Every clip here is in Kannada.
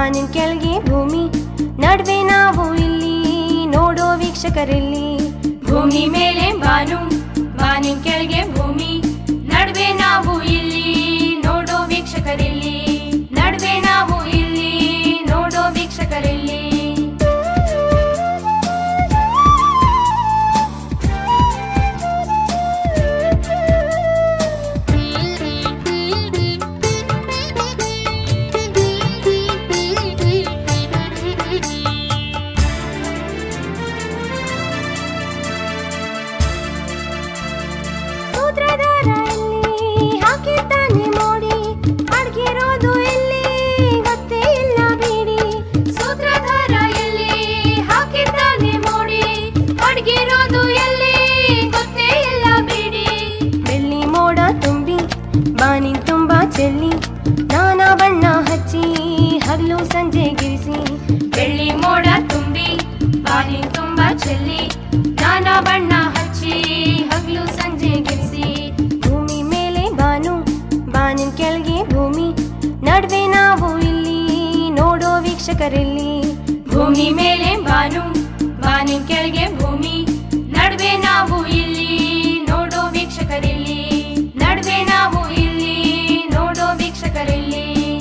ಬಾನಿನ್ ಕೆಳಗೆ ಭೂಮಿ ನಡುವೆ ನಾವು ಇಲ್ಲಿ ನೋಡೋ ವೀಕ್ಷಕರಿಲ್ಲಿ ಭೂಮಿ ಮೇಲೆ ಬಾನು ಬಾನಿನ್ ಕೆಳಗೆ ಭೂಮಿ ನಡುವೆ ನಾವು ಇಲ್ಲಿ ನೋಡೋ ವೀಕ್ಷಕರಿಲ್ಲಿ ನಡುವೆ ನಾವು ಇಲ್ಲಿ ನೋಡೋ ವೀಕ್ಷಕರಿಲ್ಲಿ ಸೂತ್ರಧಾರ ಎಲ್ಲಿ ಹಾಕಿದ್ದಾನೆ ಮೋಡಿ ಅಡ್ಗಿರೋದು ಎಲ್ಲಿ ಗೊತ್ತೇ ಇಲ್ಲ ಬಿಡಿ ಸೂತ್ರಧಾರ ಎಲ್ಲಿ ಹಾಕಿದ್ದಾನೆ ಮೋಡಿ ಅಡ್ಗಿರೋದು ಎಲ್ಲಿ ಗೊತ್ತೇ ಇಲ್ಲ ಬಿಡಿ ಬೆಳ್ಳಿ ಮೋಡ ತುಂಬಿ ಬಾನಿನ್ ತುಂಬಾ ಚೆಲ್ಲಿ ನಾನಾ ಬಣ್ಣ ಹಚ್ಚಿ ಹಗಲು ಸಂಜೆ ಗಿರಿಸಿ ಬೆಳ್ಳಿ ಮೋಡ ತುಂಬಿ ಬಾನಿನ್ ತುಂಬ ಚೆಲ್ಲಿ ನಾನಾ ಬಣ್ಣ ಹಚ್ಚಿ ಹಗಲು ಸಂಜೆ ಗಿರಿಸಿ ಭೂಮಿ ಮೇಲೆ ಬಾನು ಬಾನಿನ್ ಕೆಳಗೆ ಭೂಮಿ ನಡುವೆ ನಾವು ಇಲ್ಲಿ ನೋಡೋ ವೀಕ್ಷಕರಿಲ್ಲಿ ಭೂಮಿ ಮೇಲೆ ಬಾನು ಬಾನಿನ್ ಕೆಳಗೆ ಭೂಮಿ ನಡುವೆ ನಾವು ಇಲ್ಲಿ ನೋಡೋ ವೀಕ್ಷಕರಿಲ್ಲಿ ನಡುವೆ ನಾವು ಇಲ್ಲಿ ನೋಡೋ ವೀಕ್ಷಕರಿಲ್ಲಿ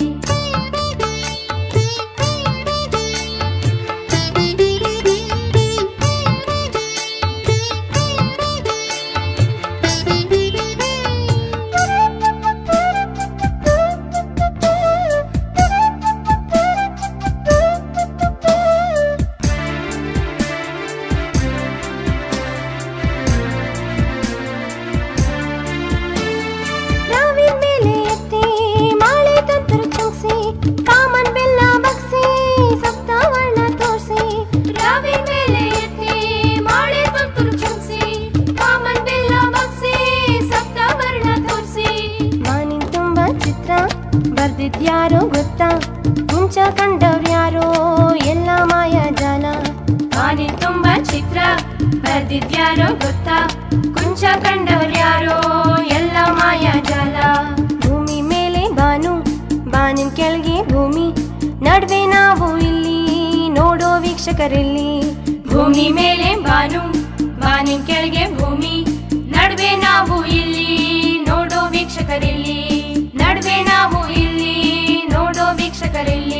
ನಾವಿನ್ ಮೇಲೆ ಎತ್ತಿ ಮಾಳೆ ತಂತ್ರ ಚುಂಕ್ಸಿ ಕಾಮನ್ ಬೆಲ್ಲ ಬಗ್ಸಿ ಸಪ್ತವರ್ಣ ತೋರ್ಸಿ ರಾವಿ ಮೇಲೆ ಎತ್ತಿ ಮಾಳೆ ತಂತುರು ಚುಂಕ್ಸಿ ಕಾಮನ್ ಬೆಲ್ಲ ಬಗ್ಸಿ ಸಪ್ತವರ್ಣ ತೋರಿಸಿ ಮಾನಿನ್ ತುಂಬ ಚಿತ್ರ ಬರ್ದಿದ್ಯಾರೋ ಗೊತ್ತಾ ಮುಂಚ ಕಂಡವ್ರ್ಯಾರೋ ಎಲ್ಲ ಮಾಯಾಜಾಲ ಬಾನಿನ್ ತುಂಬ ಚಿತ್ರ ಬರ್ದಿದ್ಯಾರೋ ಗೊತ್ತಾ ಕುಂಚ ಕಂಡವ್ರ್ಯಾರೋ ಎಲ್ಲ ಮಾಯಾಜಾಲ ಭೂಮಿ ಮೇಲೆ ಬಾನು ಬಾನಿನ್ ಕೆಳಗೆ ಭೂಮಿ ನಡುವೆ ನಾವು ಇಲ್ಲಿ ನೋಡೋ ವೀಕ್ಷಕರಿಲ್ಲಿ ಭೂಮಿ ಮೇಲೆ ಬಾನು ಬಾನಿನ್ ಕೆಳಗೆ ಭೂಮಿ ನಡುವೆ ನಾವು ಇಲ್ಲಿ ನೋಡೋ ವೀಕ್ಷಕರಿಲ್ಲಿ ನಡುವೆ ನಾವು ಇಲ್ಲಿ ನೋಡೋ ವೀಕ್ಷಕರಿಲ್ಲಿ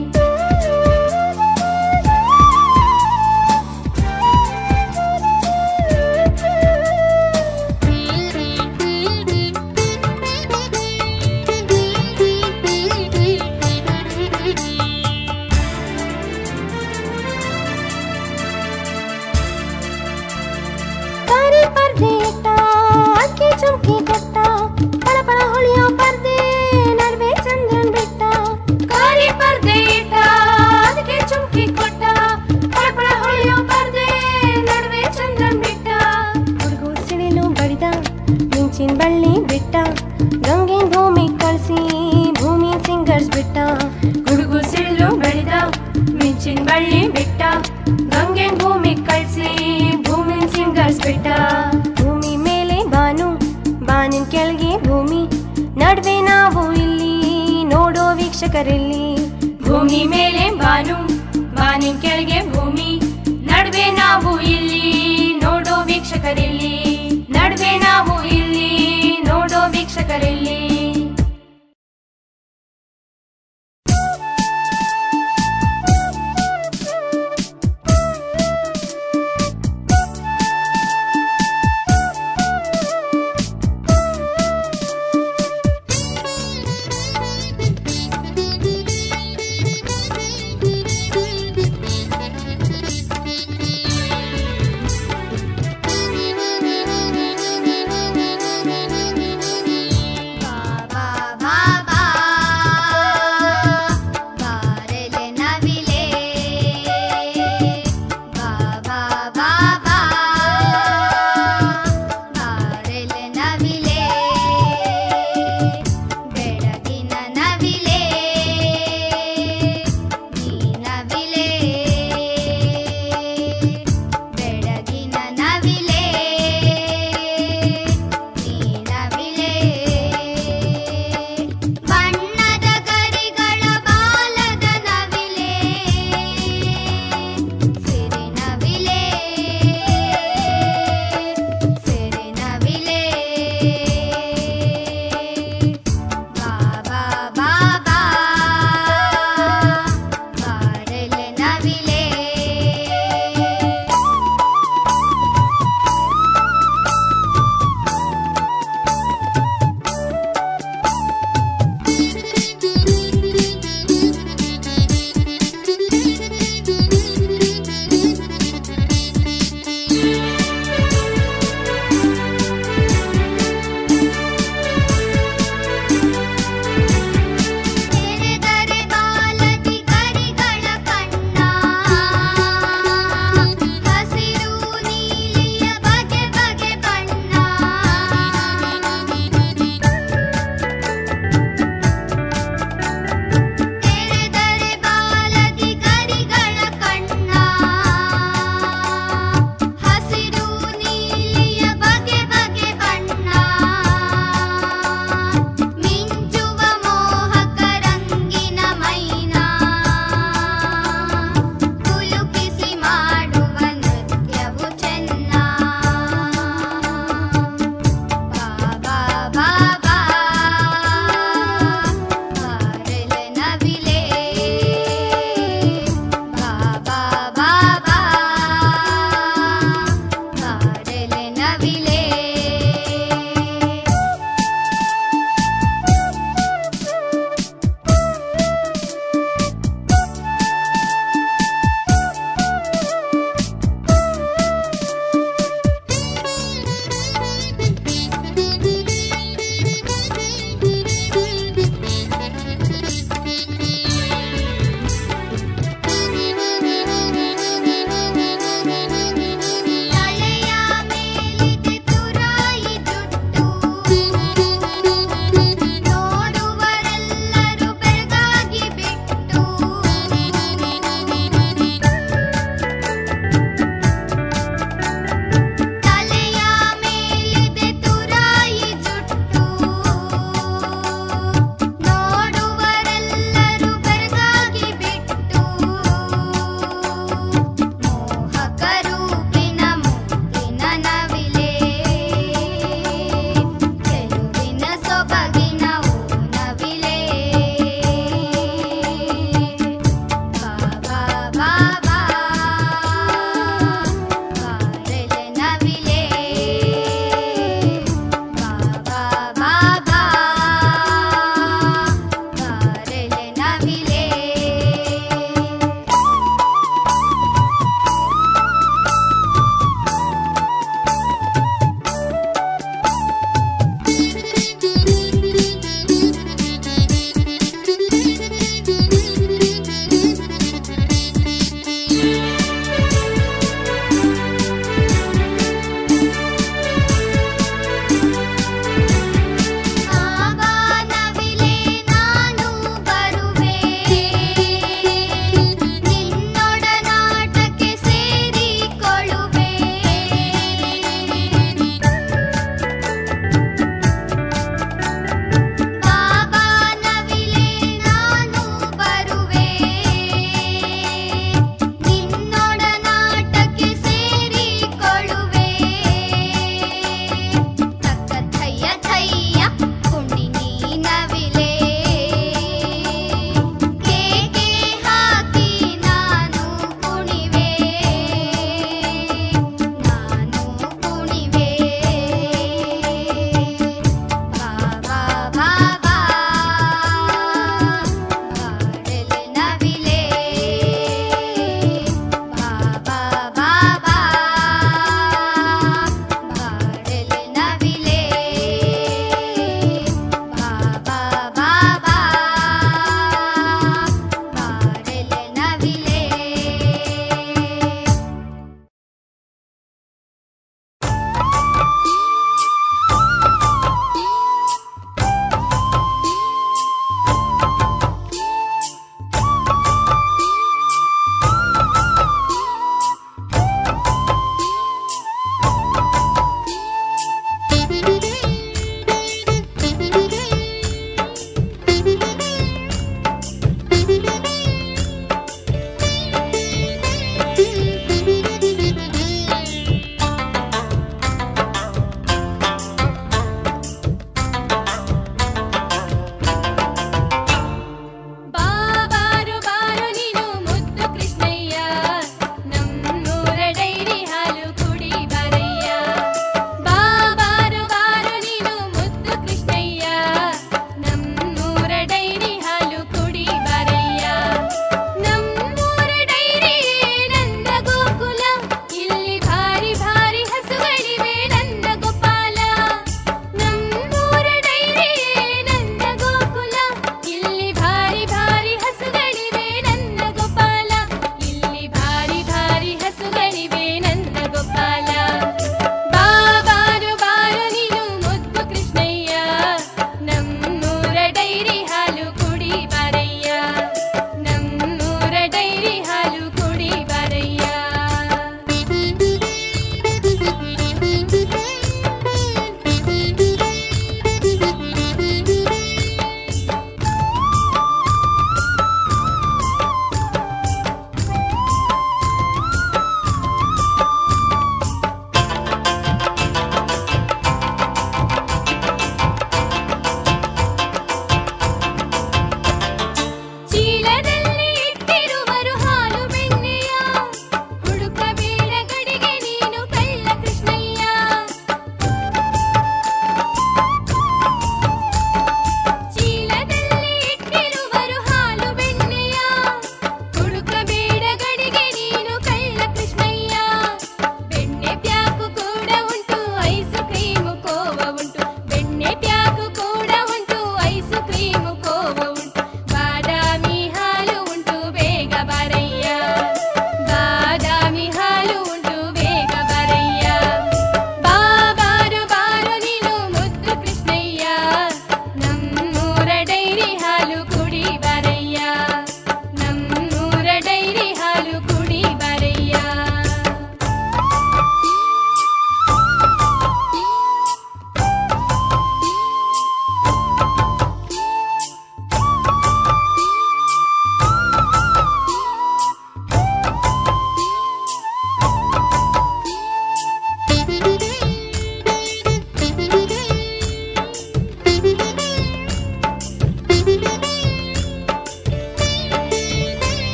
ತಾರಿ ಪರ್ದೆ ಇಟ್ಟ ಅಕ್ಕಿ ಚುಮ್ಕಿ ಕೊಟ್ಟ ಪಳ ಪಳ ಹೊಳಿಯೋ ಪರ್ದೆ ನಡುವೆ ಚಂದ್ರನ್ ಬಿಟ್ಟ ಕಾರಿ ಪರ್ದೆ ಇಟ್ಟ ಅದಕ್ಕೆ ಚುಮ್ಕಿ ಕೊಟ್ಟ ಪಳಪಳ ಹೊಳೆಯೋ ಪರ್ದೆ ನಡುವೆ ಚಂದ್ರನ್ ಬಿಟ್ಟ ಹುಡುಗೂರ್ ಸಿಡಿಲು ಬಡಿದ ಮಿಂಚಿನ ಬಳ್ಳಿ ಬಿಟ್ಟ ಗಂಗೆನ್ ಭೂಮಿ ಕಳ್ಸಿ ಭೂಮಿ ಸಿಂಗರ್ಸ್ ಬಿಟ್ಟ ಗುಡುಗು ಸಿಡಿಲು ಬೆಳೆದ ಮಿಂಚಿನ ಬಳ್ಳಿ ಬಿಟ್ಟ ಗಂಗೆನ್ ಭೂಮಿ ಕಳ್ಸಿ ಭೂಮಿನ್ ಸಿಂಗರ್ಸ್ ಬಿಟ್ಟ ಭೂಮಿ ಮೇಲೆ ಬಾನು ಬಾನಿನ್ ಕೆಳಗೆ ಭೂಮಿ ನಡುವೆ ನಾವು ಇಲ್ಲಿ ನೋಡೋ ವೀಕ್ಷಕರಿಲ್ಲಿ ಭೂಮಿ ಮೇಲೆ ಬಾನು ಬಾನಿನ್ ಕೆಳಗೆ ಭೂಮಿ ನಡುವೆ ನಾವು ಇಲ್ಲಿ ನೋಡೋ ವೀಕ್ಷಕರಿಲ್ಲಿ ನಡುವೆ ನಾವು ಇಲ್ಲಿ ನೋಡೋ ವೀಕ್ಷಕರಿಲ್ಲಿ ಬಾಬಾ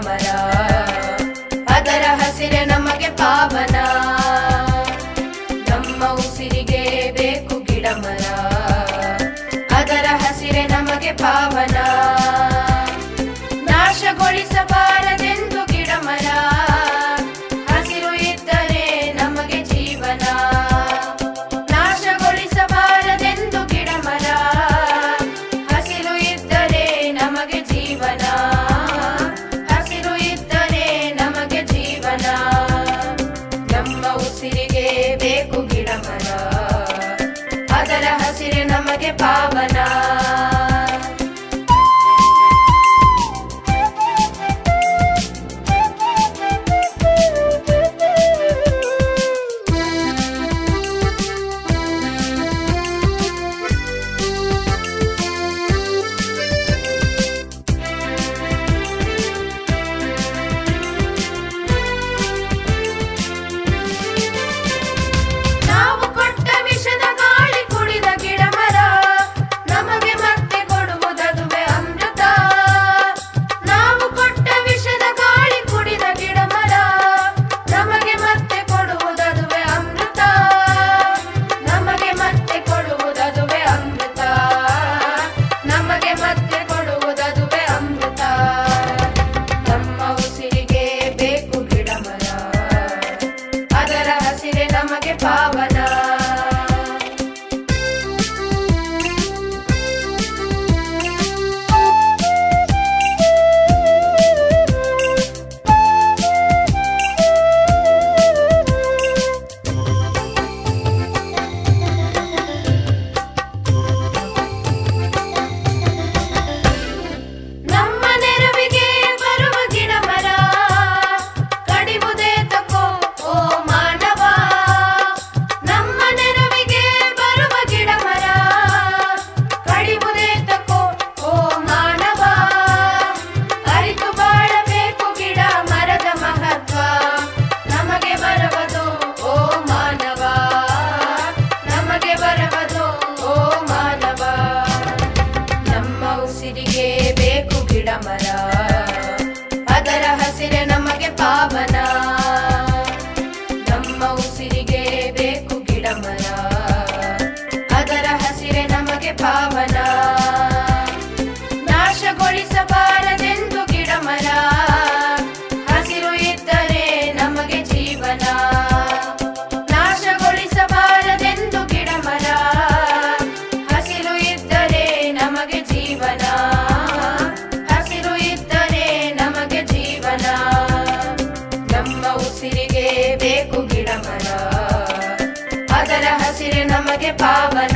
ಮರ ಅದರ ಹಸಿರೆ ನಮಗೆ ಪಾವನ ನಮ್ಮ ಉಸಿರಿಗೆ ಬೇಕು ಗಿಡ ಮರ ಅದರ ಹಸಿರೆ ನಮಗೆ ಪಾವನ ನಾಶಗೊಳಿಸಬಾರದೆಂದು ಗಿಡ ಮರ ಹಸಿರು ಇದ್ದರೆ ನಮಗೆ ಜೀವನ ನಾಶಗೊಳಿಸಬಾರದೆಂದು ಗಿಡ ಮರ ಹಸಿರು ಇದ್ದರೆ ನಮಗೆ ಜೀವನ ಹಸಿರು ಇದ್ದರೆ ನಮಗೆ ಜೀವನ ನಮ್ಮ ಉಸಿರಿಗೆ ಬೇಕು ಗಿಡ ಮರ ಅದರ ಹಸಿರೆ ನಮಗೆ ಪಾವನ ನಾವು ಕೊಟ್ಟ ವಿಷದ ಗಾಳಿ ಕುಡಿದ ಗಿಡ ಮರ ನಮಗೆ ಮತ್ತೆ ಕೊಡುವುದದುವೆ ಅಮೃತ ನಾವು ಕೊಟ್ಟ ವಿಷದ ಗಾಳಿ ಕುಡಿದ ಗಿಡ ಮರ ನಮಗೆ ಮತ್ತೆ ಕೊಡುವುದದುವೆ ಅಮೃತ ನಮಗೆ ಮತ್ತೆ ಕೊಡುವುದದುವೆ ಅಮೃತ ನಮಗೆ ಮತ್ತೆ ಕೊಡುವುದದುವೆ ಅಮೃತ ನಮ್ಮ ಉಸಿರಿಗೆ ಬೇಕು ಗಿಡ ಮರ ಅದರ ಹಸಿರೆ ನಮಗೆ ಪಾವನ ನಮ್ಮ ನೆರವಿಗೆ ಬರುವ ಗಿಡ ಮರ ಕಡಿವುದೇ ತಕೋ ಓ ಮಾನವ ನಮ್ಮ ನೆರವಿಗೆ ಬರುವ ಗಿಡ ಮರ ಕಡಿವುದೇ ತಕೋ ಓ ಮಾನವ ಅರಿತು ಬಾಳಬೇಕು ಗಿಡ ಮರದ ಮಹತ್ವ ನಮಗೆ ಬರವದು ಓ ಮಾನವ ನಮಗೆ ಬರವದು ಓ ಮಾನವ ನಮ್ಮ ಉಸಿರಿಗೆ ಬೇಕು ಗಿಡ ಮರ ಅದರ ಹಸಿರೆ ನಮಗೆ ಪಾವನ ನಮ್ಮ ಉಸಿರಿಗೆ ಬೇಕು ಗಿಡ ಮರ ಅದರ ಹಸಿರೆ ನಮಗೆ ಪಾವನ ನಾಶಗೊಳಿಸಬಾರದೆಂದು ಗಿಡ ಮರ ಹಸಿರು ಇದ್ದರೆ ನಮಗೆ ಜೀವನ ನಾಶಗೊಳಿಸಬಾರದೆಂದು ಗಿಡ ಮರ ಹಸಿರು ಇದ್ದರೆ ನಮಗೆ ಜೀವನ ಹಸಿರು ಇದ್ದರೆ ನಮಗೆ ಜೀವನ ನಮ್ಮ ಉಸಿರಿಗೆ ಬೇಕು ಗಿಡ ಮರ ಅದರ ಹಸಿರೆ ನಮಗೆ ಪಾವನ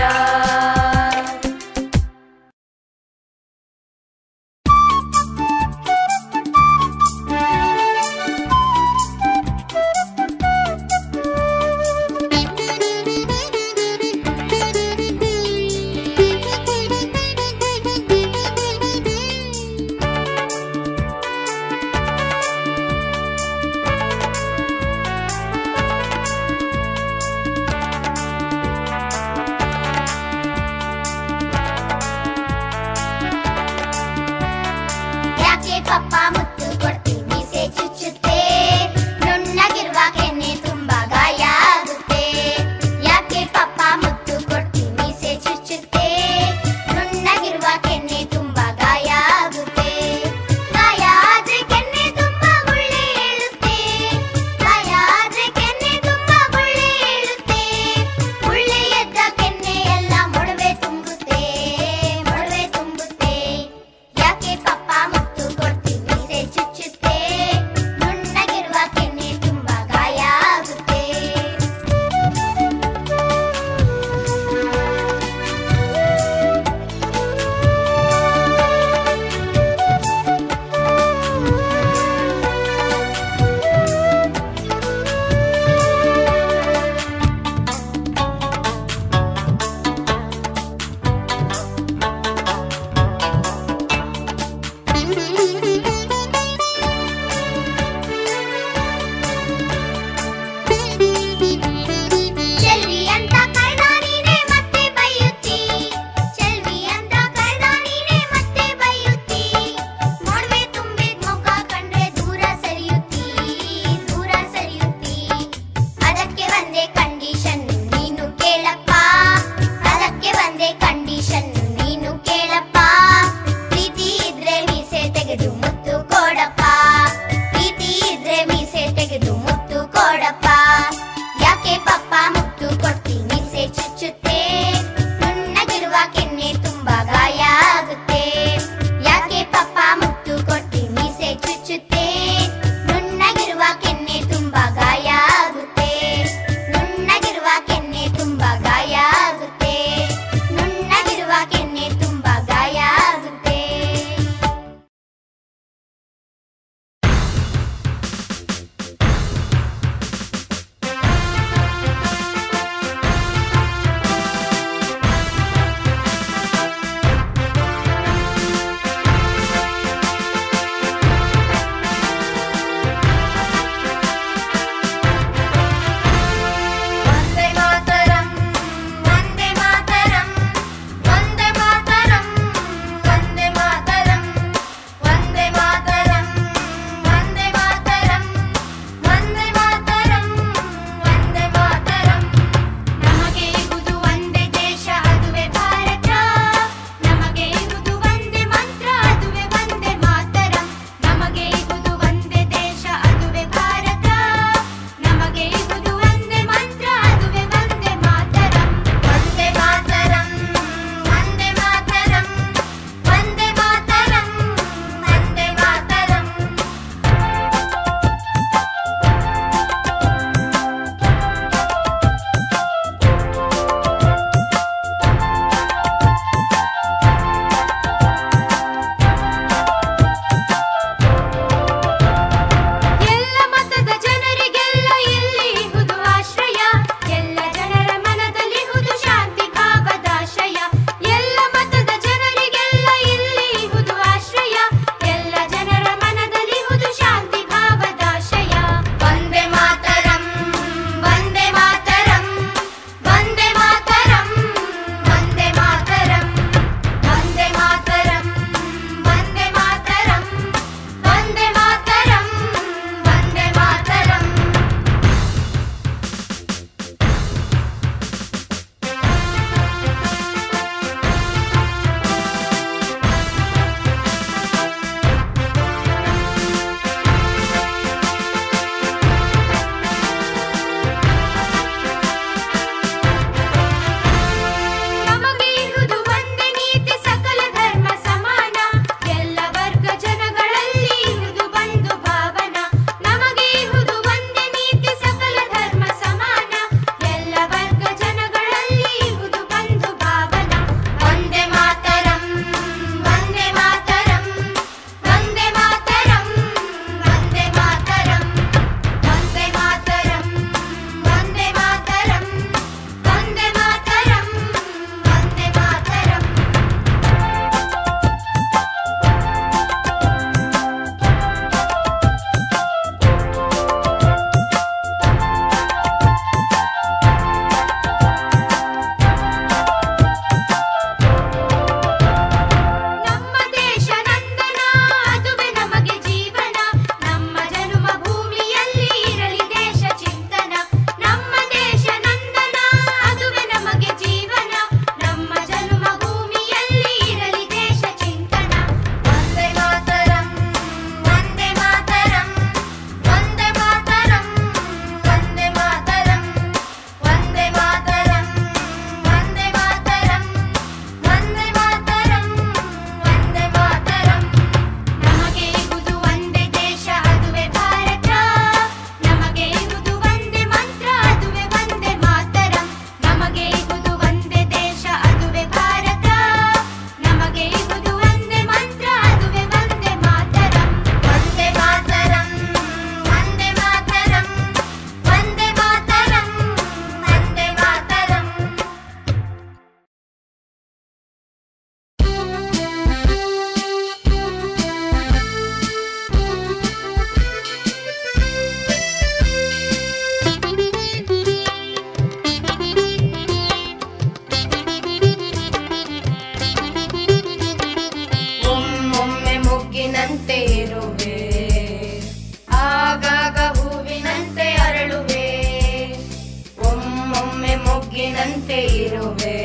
ಮೊಗ್ಗಿನಂತೆ ಇರುವೆ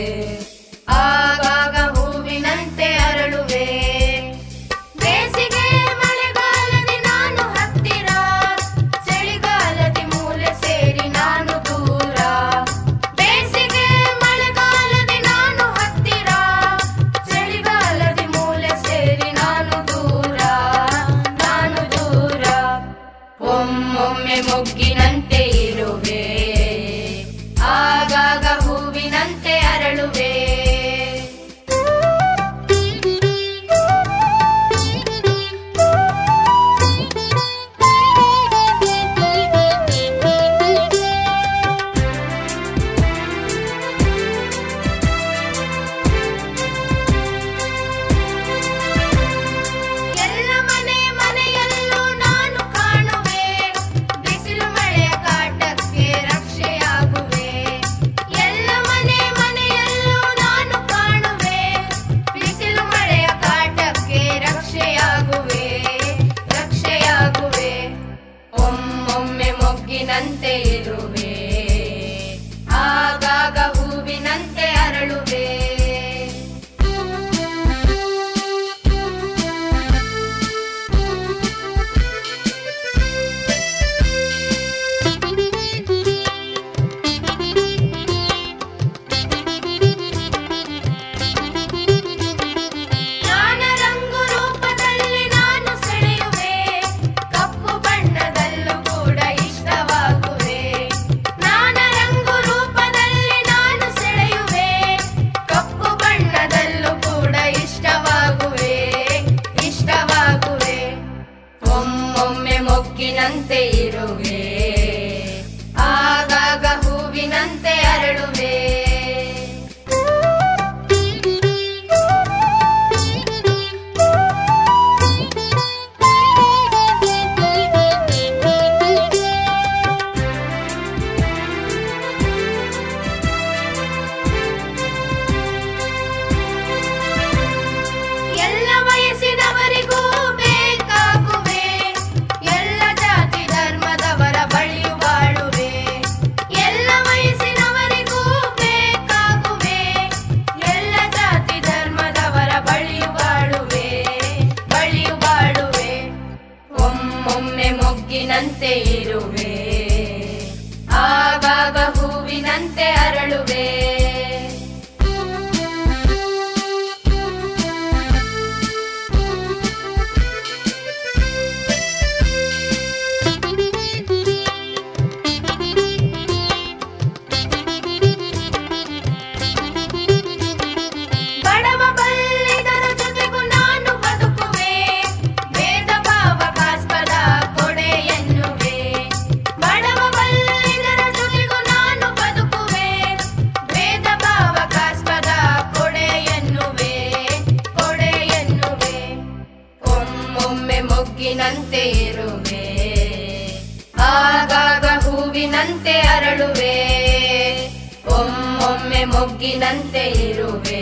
ಆಗಾಗ ಹೂವಿನಂತೆ ಅರಳುವೆ ಬೇಸಿಗೆ ಮಳೆಗಾಲದಿ ನಾನು ಹತ್ತಿರ ಚಳಿಗಾಲದಿ ಮೂಲೆ ಸೇರಿ ನಾನು ದೂರ ಬೇಸಿಗೆ ಮಳೆಗಾಲದಿ ನಾನು ಹತ್ತಿರ ಚಳಿಗಾಲದಿ ಮೂಲೆ ಸೇರಿ ನಾನು ದೂರ ನಾನು ದೂರ ಒಮ್ಮೊಮ್ಮೆ ಮೊಗ್ಗಿನಂತೆ ಇರುವೆ ಆಗಾಗ ಹೂವಿನಂತೆ ಅರಳುವೆ ಎಲ್ಲ ಮನೆ ಮನೆಯಲ್ಲೂ ನಾನು ಕಾಣುವೆ ಬಿಸಿಲು ಮಳೆಯ ಕಾಟಕ್ಕೆ ರಕ್ಷೆಯಾಗುವೆ ಎಲ್ಲ ಮನೆ ಮನೆಯಲ್ಲೂ ನಾನು ಕಾಣುವೆ ಬಿಸಿಲು ಮಳೆಯ ಕಾಟಕ್ಕೆ ರಕ್ಷೆಯಾಗುವೆ ರಕ್ಷೆಯಾಗುವೆ ಒಮ್ಮೊಮ್ಮೆ ಮೊಗ್ಗಿನಂತೆ ಇರುವೆ ಆಗಾಗ ಹೂವಿನಂತೆ ಅರಳುವೆ ನಾನ ರಂಗು ರೂಪದಲ್ಲಿ ನಾನು ಸೆಳೆಯುವೆ ಕಪ್ಪು ಬಣ್ಣದಲ್ಲೂ ಕೂಡ ಇಷ್ಟವಾಗುವೆ ನಾನ ರಂಗು ರೂಪದಲ್ಲಿ ನಾನು ಸೆಳೆಯುವೆ ಕಪ್ಪು ಬಣ್ಣದಲ್ಲೂ ಕೂಡ ಇಷ್ಟವಾಗುವೆ ಇಷ್ಟವಾಗುವೆ ಒಮ್ಮೊಮ್ಮೆ ಮೊಗ್ಗಿನಂತೆ ಇರುವೆ ಆಗಾಗ ಹೂವಿನಂತೆ ಅರಳುವೆ ಎಲ್ಲ ವಯಸ್ಸಿನವರಿಗೂ ಬೇಕಾಗುವೆ ಎಲ್ಲ ಜಾತಿ ಧರ್ಮದವರ ಬಳಿಯು ಬಾಳುವೆ ಎಲ್ಲ ವಯಸ್ಸಿನವರಿಗೂ ಬೇಕಾಗುವೆ ಎಲ್ಲ ಜಾತಿ ಧರ್ಮದವರ ಬಳಿಯು ಬಾಳುವೆ ಬಳಿಯು ಬಾಳುವೆ ಒಮ್ಮೊಮ್ಮೆ ಮೊಗ್ಗಿನಂತೆ ಇರುವೆ ಆಗಾಗ ಹೂವಿನಂತೆ ಅರಳುವೆ ಬಡವ ಬಲ್ಲಿದರ ಜೊತೆಗೂ ನಾನು ಬದುಕುವೆ ಭೇದ ಭಾವಕಾಸ್ಪದ ಕೊಡೆ ಎನ್ನುವೆ ಬಡವ ಬಲ್ಲಿದರ ಜೊತೆಗೂ ನಾನು ಬದುಕುವೆ ಭೇದ ಭಾವಕಾಸ್ಪದ ಕೊಡೆ ಎನ್ನುವೆ ಕೊಡೆ ಎನ್ನುವೆ ಒಮ್ಮೊಮ್ಮೆ ಮೊಗ್ಗಿನಂತೆ ಇರುವೆ ಆಗಾಗ ಹೂವಿನಂತೆ ಅರಳುವೆ ಒಮ್ಮೊಮ್ಮೆ ಮೊಗ್ಗಿನಂತೆ ಇರುವೆ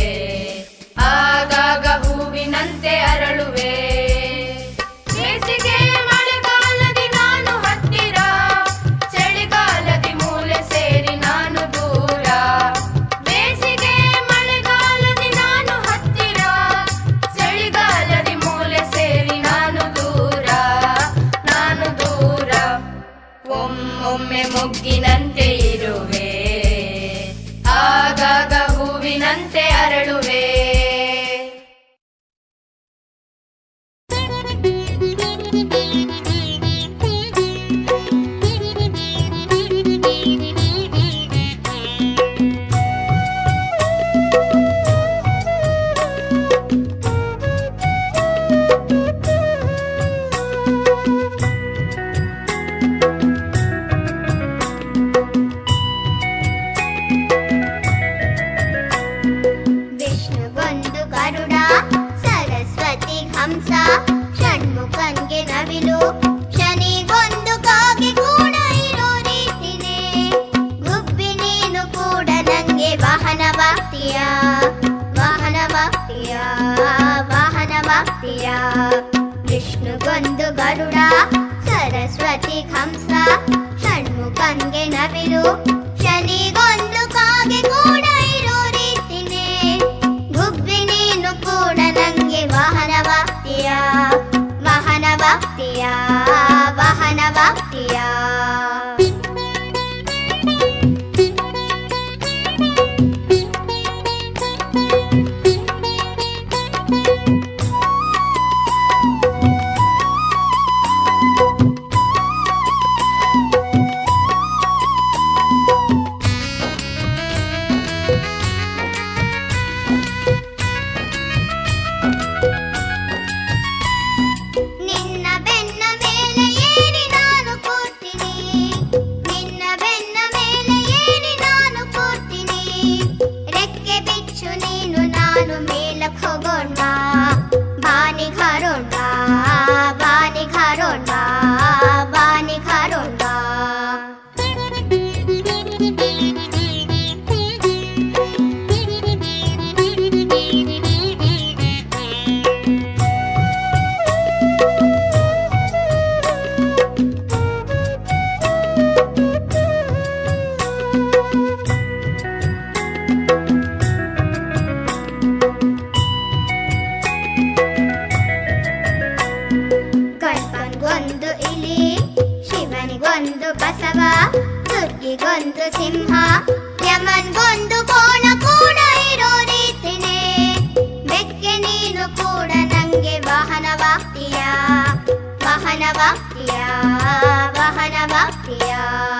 ಆಗಾಗ ಹೂವಿನಂತೆ ಅರಳುವೆ ಬೇಸಿಗೆ ಮಳೆಗಾಲದಿ ನಾನು ಹತ್ತಿರ ಚಳಿಗಾಲದಿ ಮೂಲೆ ಸೇರಿ ನಾನು ದೂರ ಬೇಸಿಗೆ ಮಳೆಗಾಲದಿ ನಾನು ಹತ್ತಿರ ಚಳಿಗಾಲದಿ ಮೂಲೆ ಸೇರಿ ನಾನು ದೂರ ನಾನು ದೂರ ಒಮ್ಮೊಮ್ಮೆ ಮೊಗ್ಗಿನಂತೆ ಇರುವೆ ಆಗಾಗ ಹೂವಿನಂತೆ ಅರಳುವೆ ವಿಷ್ಣುಗೊಂದು ಗರುಡ ಸರಸ್ವತಿ ಹಂಸ ಷಣ್ಮುಖನ್ಗೆ ನವಿಲು ಶನಿಗೊಂದು ಕಾಗೆ ಕೂಡ ಇರೋ ರೀತಿನೇ ಗುಬ್ಬಿ ನೀನು ಕೂಡ ನಂಗೆ ವಾಹನವಾಗ್ತೀಯ ವಾಹನವಾಗ್ತೀಯ ವಾಹನವಾಗ್ತೀಯ ವಿಷ್ಣುಗೊಂದು ಗರುಡ ಸರಸ್ವತಿ ಹಂಸ ಷಣ್ಮುಖನ್ಗೆ ನವಿಲು ಶನಿಗೊಂದು ಕಾಗೆ ಬಸವ ದುರ್ಗಿಗೊಂದು ಸಿಂಹ ಯಮನ್ಗೊಂದು ಕೋಣ ಕೂಡ ಇರೋ ರೀತಿನೇ ಬೆಕ್ಕೆ ನೀನು ಕೂಡ ನಂಗೆ ವಾಹನವಾಗ್ತೀಯ ವಾಹನವಾಗ್ತೀಯ ವಾಹನವಾಗ್ತೀಯ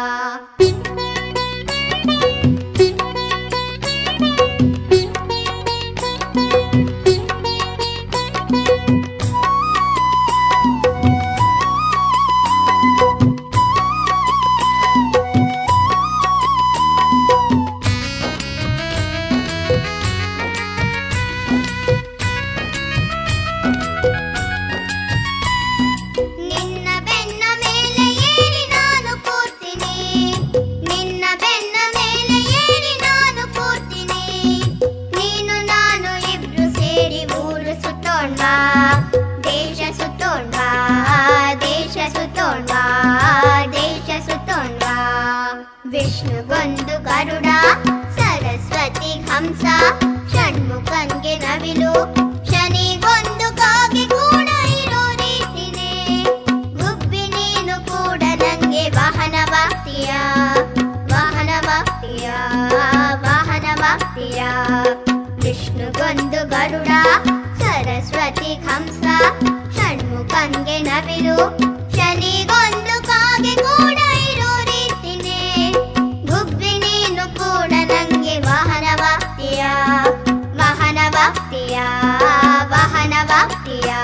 ನಿನ್ನ ಬೆನ್ನ ಮೇಲೆ ಏರಿ ನಾನು ಕೂರ್ತೀನಿ ನಿನ್ನ ಬೆನ್ನ ಮೇಲೆ ಏರಿ ನಾನು ಕೂರ್ತೀನಿ ನೀನು ನಾನು ಇಬ್ರು ಸೇರಿ ಊರು ಸುತ್ತೋಣ್ವಾ ದೇಶ ಸುತ್ತೋಣ್ವಾ ದೇಶ ಸುತ್ತೋಣ್ವಾ ದೇಶ ಸುತ್ತೋಣ್ವಾ ವಿಷ್ಣುಗೊಂದು ಗರುಡ ಸರಸ್ವತಿ ಹಂಸ ಷಣ್ಮುಖನ್ಗೆ ನವಿಲು ಶನಿಗೊಂದು ಕಾಗೆ ಕೂಡ ಇರೋ ರೀತಿನೇ ಗುಬ್ಬಿ ನೀನು ಕೂಡ ನಂಗೆ ವಾಹನವಾಗ್ತೀಯ ವಾಹನವಾಗ್ತೀಯ ವಾಹನವಾಗ್ತೀಯ ವಿಷ್ಣುಗೊಂದು ಗರುಡ ಸರಸ್ವತಿ ಹಂಸ ಷಣ್ಮುಖನ್ಗೆ ನವಿಲು ಶನಿಗೊಂದು ಕಾಗೆ ಕೂಡ ಇರೋ ರೀತಿನೇ ಗುಬ್ಬಿ ನೀನು ಕೂಡ ನಂಗೆ ವಾಹನವಾಗ್ತೀಯ ವಾಹನವಾಗ್ತೀಯ ವಾಹನವಾಗ್ತೀಯ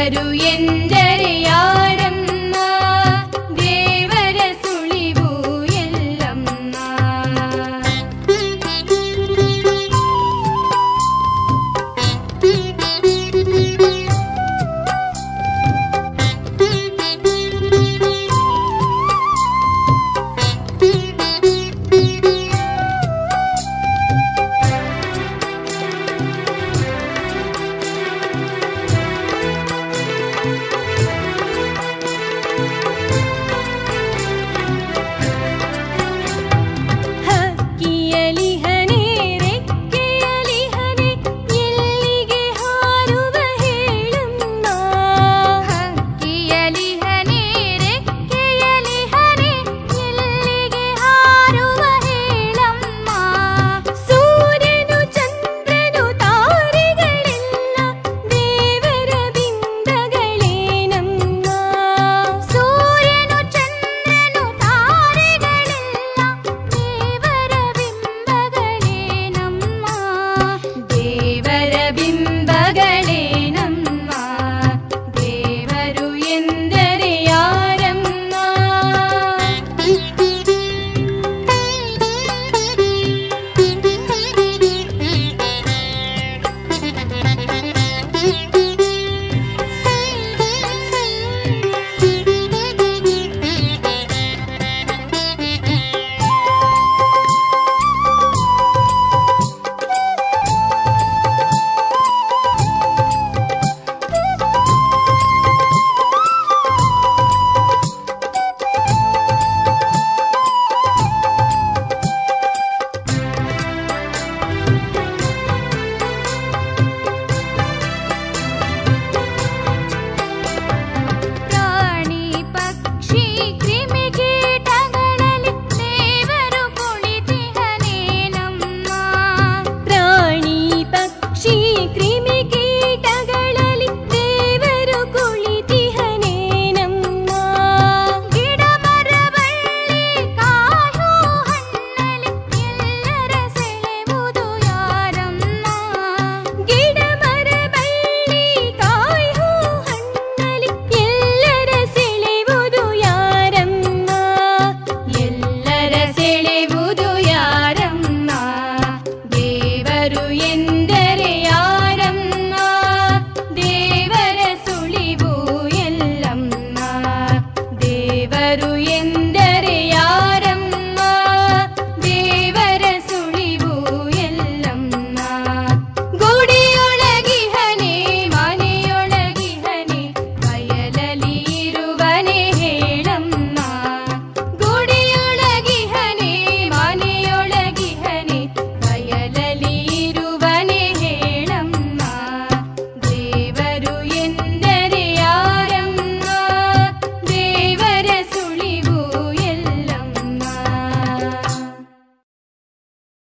ದೇವರು ಎಂದರೆ ಯಾರು